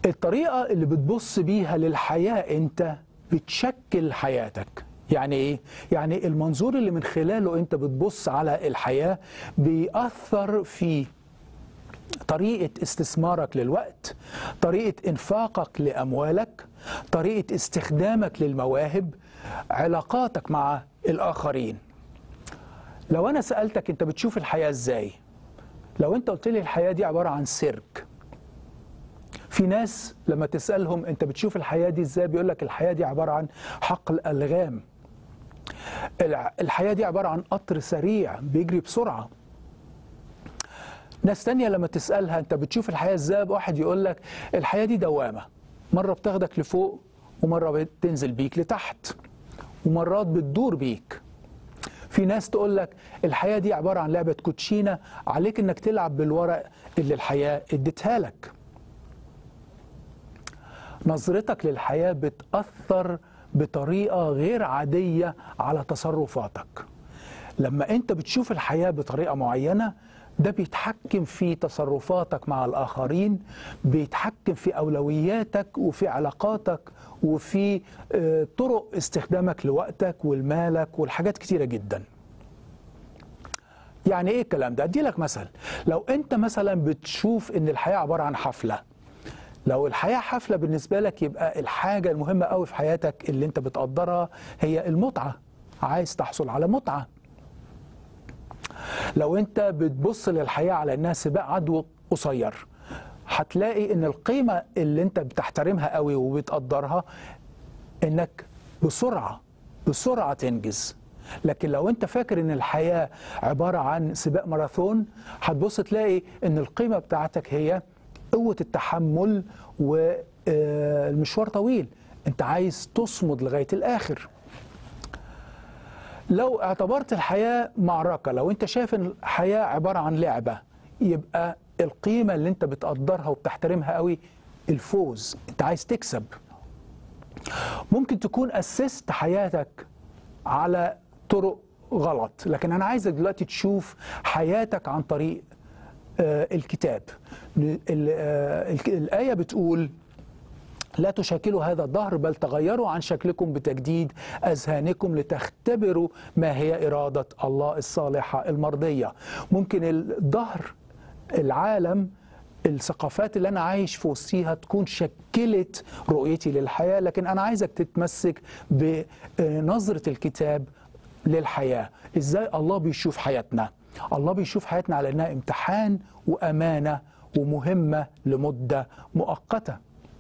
الطريقة اللي بتبص بيها للحياة أنت بتشكل حياتك يعني إيه؟ يعني المنظور اللي من خلاله أنت بتبص على الحياة بيأثر في طريقة استثمارك للوقت طريقة إنفاقك لأموالك طريقة استخدامك للمواهب علاقاتك مع الآخرين لو أنا سألتك أنت بتشوف الحياة إزاي لو أنت قلت لي الحياة دي عبارة عن سيرك في ناس لما تسألهم أنت بتشوف الحياة دي إزاي بيقول لك الحياة دي عبارة عن حقل ألغام الحياة دي عبارة عن قطر سريع بيجري بسرعة ناس تانية لما تسألها أنت بتشوف الحياة إزاي واحد يقول لك الحياة دي دوامة مرة بتاخدك لفوق ومرة بتنزل بيك لتحت ومرات بتدور بيك في ناس تقول لك الحياة دي عبارة عن لعبة كوتشينة عليك انك تلعب بالورق اللي الحياة اديتها لك نظرتك للحياة بتأثر بطريقة غير عادية على تصرفاتك لما انت بتشوف الحياة بطريقة معينة ده بيتحكم في تصرفاتك مع الآخرين بيتحكم في أولوياتك وفي علاقاتك وفي طرق استخدامك لوقتك والمالك والحاجات كتيرة جدا يعني ايه الكلام ده؟ ادي لك مثل لو انت مثلا بتشوف ان الحياة عبارة عن حفلة لو الحياة حفلة بالنسبة لك يبقى الحاجة المهمة قوي في حياتك اللي انت بتقدرها هي المتعة عايز تحصل على متعة لو انت بتبص للحياة على انها سباق عدو قصير هتلاقي ان القيمة اللي انت بتحترمها قوي وبتقدرها انك بسرعة بسرعة تنجز لكن لو انت فاكر ان الحياة عبارة عن سباق ماراثون هتبص تلاقي ان القيمة بتاعتك هي قوة التحمل والمشوار طويل انت عايز تصمد لغاية الاخر لو اعتبرت الحياة معركة لو انت شايف ان الحياة عبارة عن لعبة يبقى القيمة اللي انت بتقدرها وبتحترمها قوي الفوز انت عايز تكسب ممكن تكون أسست حياتك على طرق غلط لكن أنا عايزك دلوقتي تشوف حياتك عن طريق آه الكتاب آه الآية بتقول لا تشاكلوا هذا الظهر بل تغيروا عن شكلكم بتجديد أذهانكم لتختبروا ما هي إرادة الله الصالحة المرضية ممكن الظهر العالم الثقافات اللي أنا عايش في وسطيها تكون شكلت رؤيتي للحياة لكن أنا عايزك تتمسك بنظرة الكتاب للحياة إزاي الله بيشوف حياتنا الله بيشوف حياتنا على أنها امتحان وأمانة ومهمة لمدة مؤقتة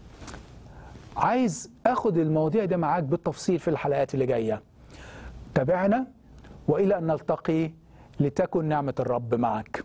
عايز اخد المواضيع دي معاك بالتفصيل في الحلقات اللي جايه تابعنا والى ان نلتقي لتكن نعمه الرب معك